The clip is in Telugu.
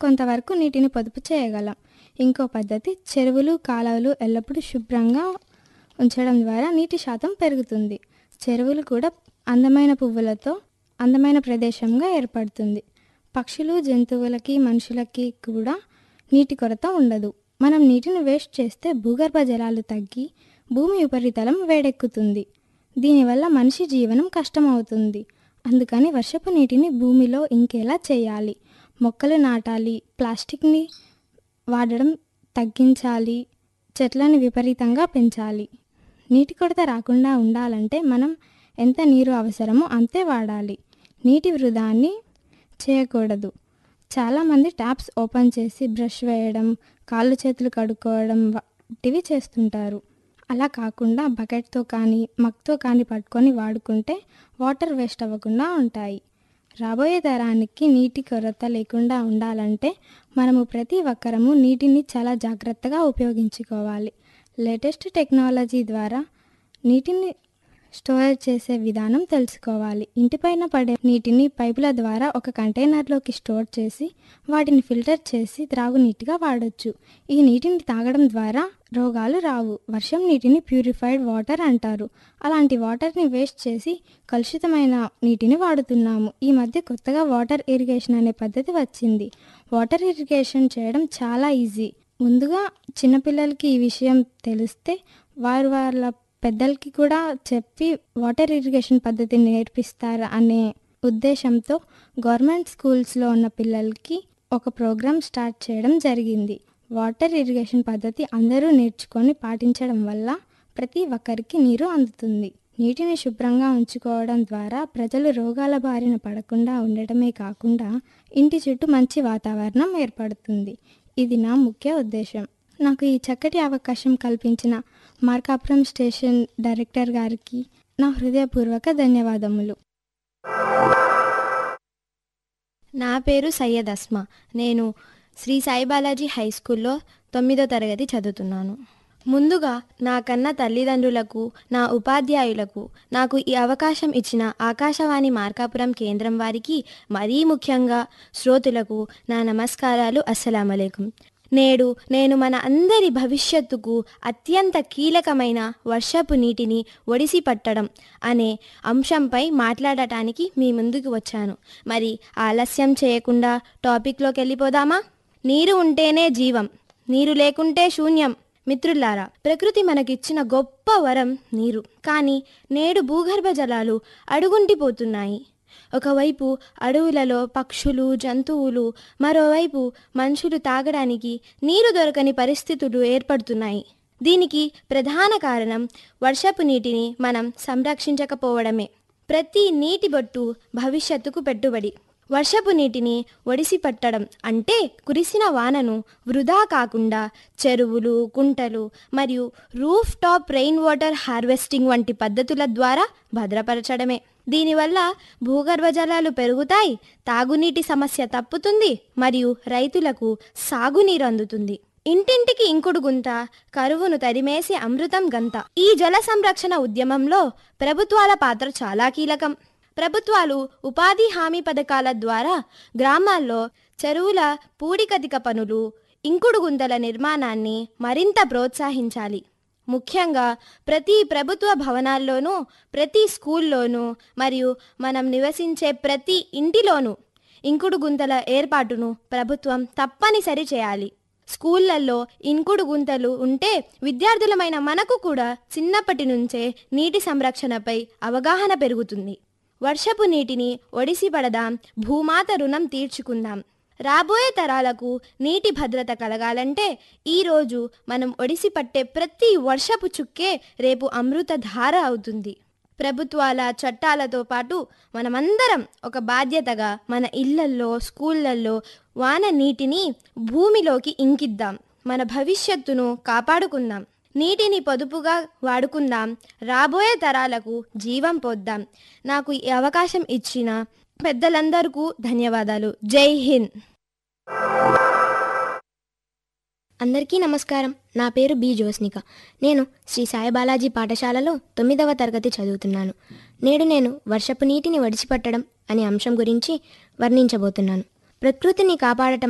కొంతవరకు నీటిని పొదుపు చేయగలం ఇంకో పద్ధతి చెరువులు కాలువలు ఎల్లప్పుడూ శుభ్రంగా ఉంచడం ద్వారా నీటి శాతం పెరుగుతుంది చెరువులు కూడా అందమైన పువ్వులతో అందమైన ప్రదేశంగా ఏర్పడుతుంది పక్షులు జంతువులకి మనుషులకి కూడా నీటి కొరత ఉండదు మనం నీటిని వేస్ట్ చేస్తే భూగర్భ జలాలు తగ్గి భూమి ఉపరితలం వేడెక్కుతుంది దీనివల్ల మనిషి జీవనం కష్టమవుతుంది అందుకని వర్షపు నీటిని భూమిలో ఇంకేలా చేయాలి మొక్కలు నాటాలి ప్లాస్టిక్ని వాడడం తగ్గించాలి చెట్లను విపరీతంగా పెంచాలి నీటి కొరత రాకుండా ఉండాలంటే మనం ఎంత నీరు అవసరమో అంతే వాడాలి నీటి వృధాన్ని చేయకూడదు చాలామంది ట్యాప్స్ ఓపెన్ చేసి బ్రష్ వేయడం కాళ్ళు చేతులు కడుక్కోవడం వంటివి చేస్తుంటారు అలా కాకుండా బకెట్తో కానీ మగ్తో కానీ పట్టుకొని వాడుకుంటే వాటర్ వేస్ట్ అవ్వకుండా ఉంటాయి రాబోయే తరానికి నీటి కొరత లేకుండా ఉండాలంటే మనము ప్రతి ఒక్కరము నీటిని చాలా జాగ్రత్తగా ఉపయోగించుకోవాలి లేటెస్ట్ టెక్నాలజీ ద్వారా నీటిని స్టోరేజ్ చేసే విధానం తెలుసుకోవాలి ఇంటిపైన పడే నీటిని పైపుల ద్వారా ఒక కంటైనర్లోకి స్టోర్ చేసి వాటిని ఫిల్టర్ చేసి త్రాగునీటిగా వాడొచ్చు ఈ నీటిని తాగడం ద్వారా రోగాలు రావు వర్షం నీటిని ప్యూరిఫైడ్ వాటర్ అంటారు అలాంటి వాటర్ని వేస్ట్ చేసి కలుషితమైన నీటిని వాడుతున్నాము ఈ మధ్య కొత్తగా వాటర్ ఇరిగేషన్ అనే పద్ధతి వచ్చింది వాటర్ ఇరిగేషన్ చేయడం చాలా ఈజీ ముందుగా చిన్నపిల్లలకి ఈ విషయం తెలిస్తే వారు వాళ్ళ పెద్దలకి కూడా చెప్పి వాటర్ ఇరిగేషన్ పద్ధతిని నేర్పిస్తారు అనే ఉద్దేశంతో గవర్నమెంట్ స్కూల్స్లో ఉన్న పిల్లలకి ఒక ప్రోగ్రామ్ స్టార్ట్ చేయడం జరిగింది వాటర్ ఇరిగేషన్ పద్ధతి అందరూ నేర్చుకొని పాటించడం వల్ల ప్రతి ఒక్కరికి నీరు అందుతుంది నీటిని శుభ్రంగా ఉంచుకోవడం ద్వారా ప్రజలు రోగాల బారిన పడకుండా ఉండటమే కాకుండా ఇంటి చుట్టూ మంచి వాతావరణం ఏర్పడుతుంది ఇది నా ముఖ్య ఉద్దేశం నాకు ఈ చక్కటి అవకాశం కల్పించిన మార్కాపురం స్టేషన్ డైరెక్టర్ గారికి నా హృదయపూర్వక ధన్యవాదములు నా పేరు సయ్యద్ అస్మా నేను శ్రీ సాయిబాలాజీ హై స్కూల్లో తొమ్మిదో తరగతి చదువుతున్నాను ముందుగా నా కన్న తల్లిదండ్రులకు నా ఉపాధ్యాయులకు నాకు ఈ అవకాశం ఇచ్చిన ఆకాశవాణి మార్కాపురం కేంద్రం వారికి మరీ ముఖ్యంగా శ్రోతులకు నా నమస్కారాలు అస్సలామలేకుం నేడు నేను మన అందరి భవిష్యత్తుకు అత్యంత కీలకమైన వర్షపు నీటిని ఒడిసి పట్టడం అనే అంశంపై మాట్లాడటానికి మీ ముందుకు వచ్చాను మరి ఆలస్యం చేయకుండా టాపిక్లోకి వెళ్ళిపోదామా నీరు ఉంటేనే జీవం నీరు లేకుంటే శూన్యం మిత్రులారా ప్రకృతి మనకిచ్చిన గొప్ప వరం నీరు కానీ నేడు భూగర్భ జలాలు అడుగుంటిపోతున్నాయి ఒకవైపు అడవులలో పక్షులు జంతువులు మరోవైపు మనుషులు తాగడానికి నీరు దొరకని పరిస్థితులు ఏర్పడుతున్నాయి దీనికి ప్రధాన కారణం వర్షపు నీటిని మనం సంరక్షించకపోవడమే ప్రతి నీటి బొట్టు భవిష్యత్తుకు పెట్టుబడి వర్షపు నీటిని ఒడిసి పట్టడం అంటే కురిసిన వానను వృధా కాకుండా చెరువులు కుంటలు మరియు roof top rain water harvesting వంటి పద్ధతుల ద్వారా భద్రపరచడమే దీనివల్ల భూగర్భ జలాలు పెరుగుతాయి తాగునీటి సమస్య తప్పుతుంది మరియు రైతులకు సాగునీరు అందుతుంది ఇంటింటికి ఇంకుడు గుంత కరువును తరిమేసి అమృతం గంత ఈ జల సంరక్షణ ఉద్యమంలో ప్రభుత్వాల పాత్ర చాలా కీలకం ప్రభుత్వాలు ఉపాధి హామీ పథకాల ద్వారా గ్రామాల్లో చెరువుల పూడికతిక పనులు ఇంకుడు గుంతల నిర్మాణాన్ని మరింత ప్రోత్సహించాలి ముఖ్యంగా ప్రతి ప్రభుత్వ భవనాల్లోనూ ప్రతి స్కూల్లోనూ మరియు మనం నివసించే ప్రతి ఇంటిలోనూ ఇంకుడు గుంతల ఏర్పాటును ప్రభుత్వం తప్పనిసరి చేయాలి స్కూళ్ళల్లో ఇంకుడు గుంతలు ఉంటే విద్యార్థులమైన మనకు కూడా చిన్నప్పటి నుంచే నీటి సంరక్షణపై అవగాహన పెరుగుతుంది వర్షపు నీటిని ఒడిసి పడదాం భూమాత రుణం తీర్చుకుందాం రాబోయే తరాలకు నీటి భద్రత కలగాలంటే ఈరోజు మనం ఒడిసి పట్టే ప్రతి వర్షపు చుక్కే రేపు అమృత ధార అవుతుంది ప్రభుత్వాల చట్టాలతో పాటు మనమందరం ఒక బాధ్యతగా మన ఇళ్లల్లో స్కూళ్ళల్లో వాన నీటిని భూమిలోకి ఇంకిద్దాం మన భవిష్యత్తును కాపాడుకుందాం నీటిని పొదుపుగా వాడుకుందాం రాబోయే తరాలకు జీవం పోద్దాం నాకు ఈ అవకాశం ఇచ్చిన పెద్దలందరికీ ధన్యవాదాలు జై హింద్ అందరికీ నమస్కారం నా పేరు బి జ్యోత్స్నిక నేను శ్రీ సాయిబాలాజీ పాఠశాలలో తొమ్మిదవ తరగతి చదువుతున్నాను నేడు నేను వర్షపు నీటిని వడిసిపట్టడం అనే అంశం గురించి వర్ణించబోతున్నాను ప్రకృతిని కాపాడటం